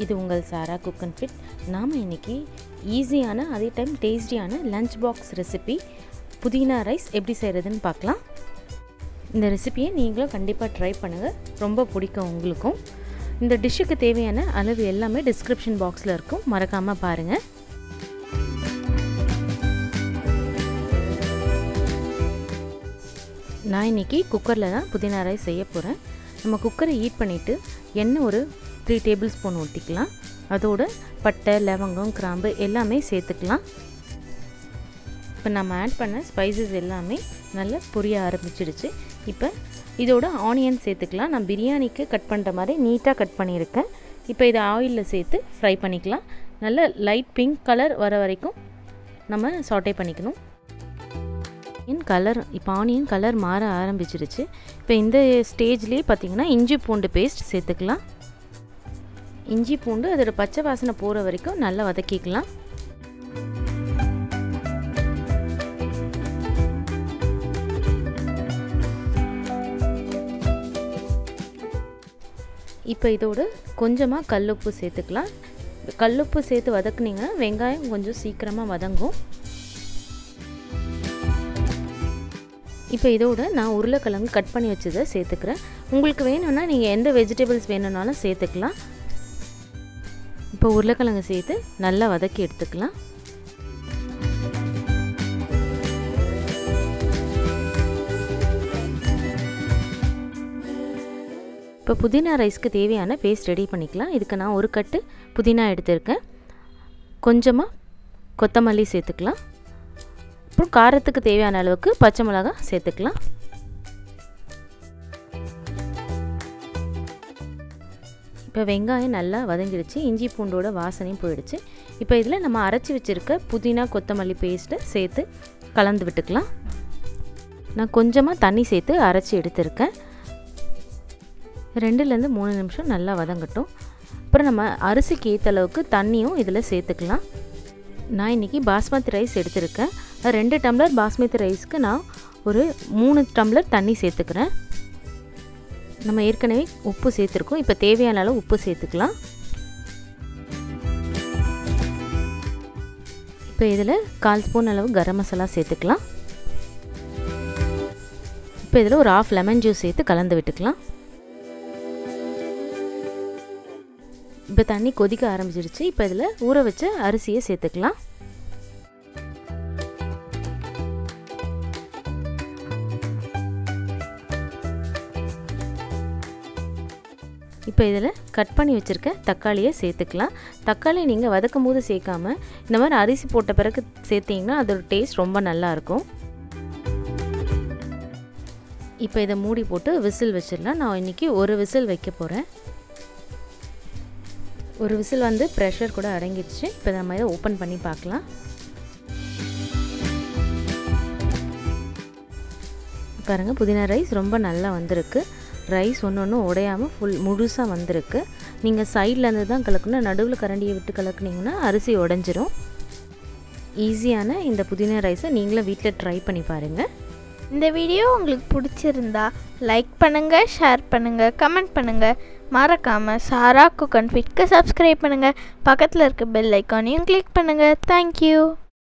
இது உங்கள் சாரா cook and fit நாம் இன்றைக்கி ஈஸியான அதே டைம் டேஸ்டியான லஞ்ச் பாக்ஸ் ரெசிபி புதினா ரைஸ் எப்படி செய்கிறதுன்னு பார்க்கலாம் இந்த ரெசிபியை நீங்களும் கண்டிப்பாக ட்ரை பண்ணுங்கள் ரொம்ப பிடிக்கும் உங்களுக்கும் இந்த டிஷ்ஷுக்கு தேவையான அளவு எல்லாமே டிஸ்கிரிப்ஷன் பாக்ஸில் இருக்கும் மறக்காமல் பாருங்கள் நான் இன்றைக்கி குக்கரில் தான் புதினா ரைஸ் செய்ய போகிறேன் நம்ம குக்கரை ஹீட் பண்ணிவிட்டு எண்ணெய் ஒரு த்ரீ டேபிள் ஸ்பூன் ஊற்றிக்கலாம் அதோட பட்டை லவங்கம் கிராம்பு எல்லாமே சேர்த்துக்கலாம் இப்போ நம்ம ஆட் பண்ண ஸ்பைசஸ் எல்லாமே நல்லா புரிய ஆரம்பிச்சிடுச்சு இப்போ இதோட ஆனியன் சேர்த்துக்கலாம் நான் பிரியாணிக்கு கட் பண்ணுற மாதிரி நீட்டாக கட் பண்ணியிருக்கேன் இப்போ இதை ஆயிலில் சேர்த்து ஃப்ரை பண்ணிக்கலாம் நல்ல லைட் பிங்க் கலர் வர வரைக்கும் நம்ம சாட்டே பண்ணிக்கணும் ஆனியன் கலர் இப்போ ஆனியன் கலர் மாற ஆரம்பிச்சிருச்சு இப்போ இந்த ஸ்டேஜ்லேயே பார்த்திங்கன்னா இஞ்சி பூண்டு பேஸ்ட் சேர்த்துக்கலாம் இஞ்சி பூண்டு அதோட பச்சை வாசனை போகிற வரைக்கும் நல்லா வதக்கிக்கலாம் இப்போ இதோடு கொஞ்சமாக கல்லுப்பு சேர்த்துக்கலாம் கல்லுப்பு சேர்த்து வதக்குனிங்கன்னா வெங்காயம் கொஞ்சம் சீக்கிரமாக வதங்கும் இப்போ இதோட நான் உருளைக்கிழங்கு கட் பண்ணி வச்சதை சேர்த்துக்கிறேன் உங்களுக்கு வேணும்னா நீங்கள் எந்த வெஜிடபிள்ஸ் வேணும்னாலும் சேர்த்துக்கலாம் இப்போ உருளைக்கிழங்கு சேர்த்து நல்லா வதக்கி எடுத்துக்கலாம் இப்போ புதினா ரைஸ்க்கு தேவையான பேஸ்ட் ரெடி பண்ணிக்கலாம் இதுக்கு நான் ஒரு கட்டு புதினா எடுத்திருக்கேன் கொஞ்சமாக கொத்தமல்லி சேர்த்துக்கலாம் அப்புறம் காரத்துக்கு தேவையான அளவுக்கு பச்சை மிளகா சேர்த்துக்கலாம் இப்போ வெங்காயம் நல்லா வதங்கிடுச்சு இஞ்சி பூண்டோட வாசனையும் போயிடுச்சு இப்போ இதில் நம்ம அரைச்சி வச்சுருக்க புதினா கொத்தமல்லி பேஸ்ட்டை சேர்த்து கலந்து விட்டுக்கலாம் நான் கொஞ்சமாக தண்ணி சேர்த்து அரைச்சி எடுத்திருக்கேன் ரெண்டுலேருந்து மூணு நிமிஷம் நல்லா வதங்கட்டும் அப்புறம் நம்ம அரிசிக்கு ஏற்ற அளவுக்கு தண்ணியும் இதில் சேர்த்துக்கலாம் நான் இன்றைக்கி பாஸ்மதி ரைஸ் எடுத்திருக்கேன் ரெண்டு டம்ளர் பாஸ்மதி ரைஸ்க்கு நான் ஒரு மூணு டம்ளர் தண்ணி சேர்த்துக்கிறேன் நம்ம ஏற்கனவே உப்பு சேர்த்துருக்கோம் இப்போ தேவையான அளவு உப்பு சேர்த்துக்கலாம் இப்போ இதில் கால் ஸ்பூன் அளவு கரம் மசாலா சேர்த்துக்கலாம் இப்போ இதில் ஒரு ஆஃப் லெமன் ஜூஸ் சேர்த்து கலந்து விட்டுக்கலாம் இப்போ தண்ணி கொதிக்க ஆரம்பிச்சிருச்சு இப்போ இதில் ஊற வச்ச அரிசியை சேர்த்துக்கலாம் இப்போ இதில் கட் பண்ணி வச்சுருக்க தக்காளியை சேர்த்துக்கலாம் தக்காளி நீங்கள் வதக்கும் போது சேர்க்காம இந்த மாதிரி அரிசி போட்ட பிறகு சேர்த்திங்கன்னா அதோட டேஸ்ட் ரொம்ப நல்லாயிருக்கும் இப்போ இதை மூடி போட்டு விசில் வச்சிடலாம் நான் இன்றைக்கி ஒரு விசில் வைக்க போகிறேன் ஒரு விசில் வந்து ப்ரெஷர் கூட அடங்கிடுச்சு இப்போ நம்ம இதை ஓப்பன் பண்ணி பார்க்கலாம் பாருங்கள் புதினா ரைஸ் ரொம்ப நல்லா வந்திருக்கு ரைஸ் ஒன்று ஒன்று உடையாமல் ஃபுல் முழுசாக வந்திருக்கு நீங்கள் சைட்லேருந்து தான் கலக்கணும் நடுவில் கரண்டியை விட்டு கலக்குனிங்கன்னா அரிசி உடஞ்சிரும் ஈஸியான இந்த புதினா ரைஸை நீங்களும் வீட்டில் ட்ரை பண்ணி பாருங்கள் இந்த வீடியோ உங்களுக்கு பிடிச்சிருந்தா லைக் பண்ணுங்கள் ஷேர் பண்ணுங்கள் கமெண்ட் பண்ணுங்கள் மறக்காமல் சாரா குக் அண்ட் ஃபிட்க்கு சப்ஸ்கிரைப் பண்ணுங்கள் பக்கத்தில் இருக்க பெல் ஐக்கானையும் கிளிக் பண்ணுங்கள் தேங்க்யூ